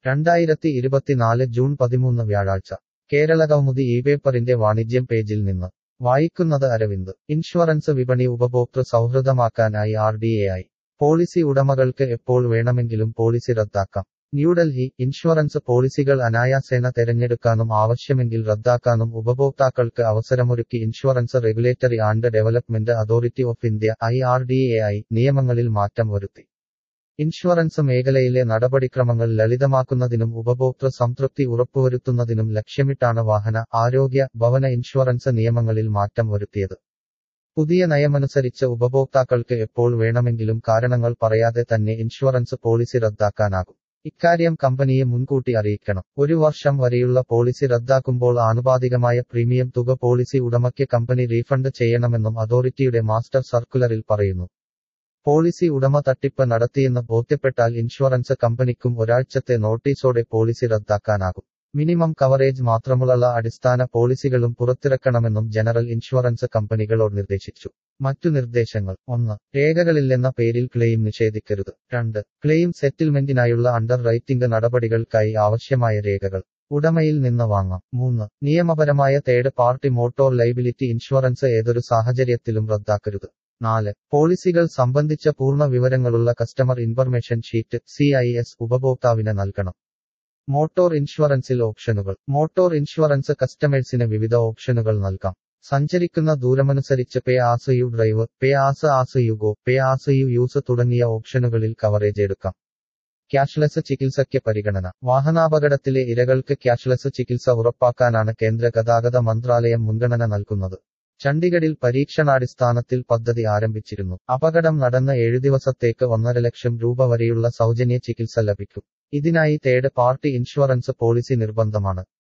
രണ്ടായിരത്തി ഇരുപത്തിനാല് ജൂൺ പതിമൂന്ന് വ്യാഴാഴ്ച കേരളകൗമുദി ഈ പേപ്പറിന്റെ വാണിജ്യം പേജിൽ നിന്ന് വായിക്കുന്നത് അരവിന്ദ് ഇൻഷുറൻസ് വിപണി ഉപഭോക്തൃ സൗഹൃദമാക്കാനായി R D A I policy ഉടമകൾക്ക് എപ്പോൾ വേണമെങ്കിലും പോളിസി റദ്ദാക്കാം ന്യൂഡൽഹി ഇൻഷുറൻസ് പോളിസികൾ അനായാസേന തെരഞ്ഞെടുക്കാനും ആവശ്യമെങ്കിൽ റദ്ദാക്കാനും ഉപഭോക്താക്കൾക്ക് അവസരമൊരുക്കി insurance regulatory and development authority of India I R D A I നിയമങ്ങളിൽ മാറ്റം വരുത്തി ഇൻഷുറൻസ് മേഖലയിലെ നടപടിക്രമങ്ങൾ ലളിതമാക്കുന്നതിനും ഉപഭോക്തൃ സംതൃപ്തി ഉറപ്പുവരുത്തുന്നതിനും ലക്ഷ്യമിട്ടാണ് വാഹന ആരോഗ്യ ഭവന ഇൻഷുറൻസ് നിയമങ്ങളിൽ മാറ്റം വരുത്തിയത് പുതിയ നയമനുസരിച്ച് ഉപഭോക്താക്കൾക്ക് എപ്പോൾ വേണമെങ്കിലും കാരണങ്ങൾ പറയാതെ തന്നെ ഇൻഷുറൻസ് പോളിസി റദ്ദാക്കാനാകും ഇക്കാര്യം കമ്പനിയെ മുൻകൂട്ടി അറിയിക്കണം ഒരു വർഷം വരെയുള്ള പോളിസി റദ്ദാക്കുമ്പോൾ ആനുപാതികമായ പ്രീമിയം തുക പോളിസി ഉടമയ്ക്ക് കമ്പനി റീഫണ്ട് ചെയ്യണമെന്നും അതോറിറ്റിയുടെ മാസ്റ്റർ സർക്കുലറിൽ പറയുന്നു പോളിസി ഉടമ തട്ടിപ്പ് നടത്തിയെന്ന് ബോധ്യപ്പെട്ടാൽ ഇൻഷുറൻസ് കമ്പനിക്കും ഒരാഴ്ചത്തെ നോട്ടീസോടെ പോളിസി റദ്ദാക്കാനാകും മിനിമം കവറേജ് മാത്രമുള്ള അടിസ്ഥാന പോളിസികളും പുറത്തിറക്കണമെന്നും ജനറൽ ഇൻഷുറൻസ് കമ്പനികളോട് നിർദ്ദേശിച്ചു മറ്റു നിർദ്ദേശങ്ങൾ ഒന്ന് രേഖകളില്ലെന്ന പേരിൽ ക്ലെയിം നിഷേധിക്കരുത് രണ്ട് ക്ലെയിം സെറ്റിൽമെന്റിനായുള്ള അണ്ടർ റൈറ്റിംഗ് നടപടികൾക്കായി ആവശ്യമായ രേഖകൾ ഉടമയിൽ നിന്ന് വാങ്ങാം മൂന്ന് നിയമപരമായ third party motor liability insurance ഏതൊരു സാഹചര്യത്തിലും റദ്ദാക്കരുത് നാല് പോളിസികൾ സംബന്ധിച്ച പൂർണ്ണ വിവരങ്ങളുള്ള customer information sheet C I S ഉപഭോക്താവിന് നൽകണം മോട്ടോർ ഇൻഷുറൻസിൽ ഓപ്ഷനുകൾ മോട്ടോർ ഇൻഷുറൻസ് കസ്റ്റമേഴ്സിന് വിവിധ ഓപ്ഷനുകൾ നൽകാം സഞ്ചരിക്കുന്ന ദൂരമനുസരിച്ച് pay as you drive pay as as you go pay as you use തുടങ്ങിയ ഓപ്ഷനുകളിൽ കവറേജ് എടുക്കാം ക്യാഷ്ലെസ് ചികിത്സയ്ക്ക് പരിഗണന വാഹനാപകടത്തിലെ ഇരകൾക്ക് ക്യാഷ്ലെസ് ചികിത്സ ഉറപ്പാക്കാനാണ് കേന്ദ്ര ഗതാഗത മന്ത്രാലയം മുൻഗണന നൽകുന്നത് ചണ്ഡിഗഡിൽ പരീക്ഷണാടിസ്ഥാനത്തിൽ പദ്ധതി ആരംഭിച്ചിരുന്നു അപകടം നടന്ന ഏഴു ദിവസത്തേക്ക് ഒന്നര ലക്ഷം രൂപ വരെയുള്ള സൗജന്യ ചികിത്സ ലഭിക്കും ഇതിനായി തേർഡ് പാർട്ടി ഇൻഷുറൻസ് പോളിസി നിർബന്ധമാണ്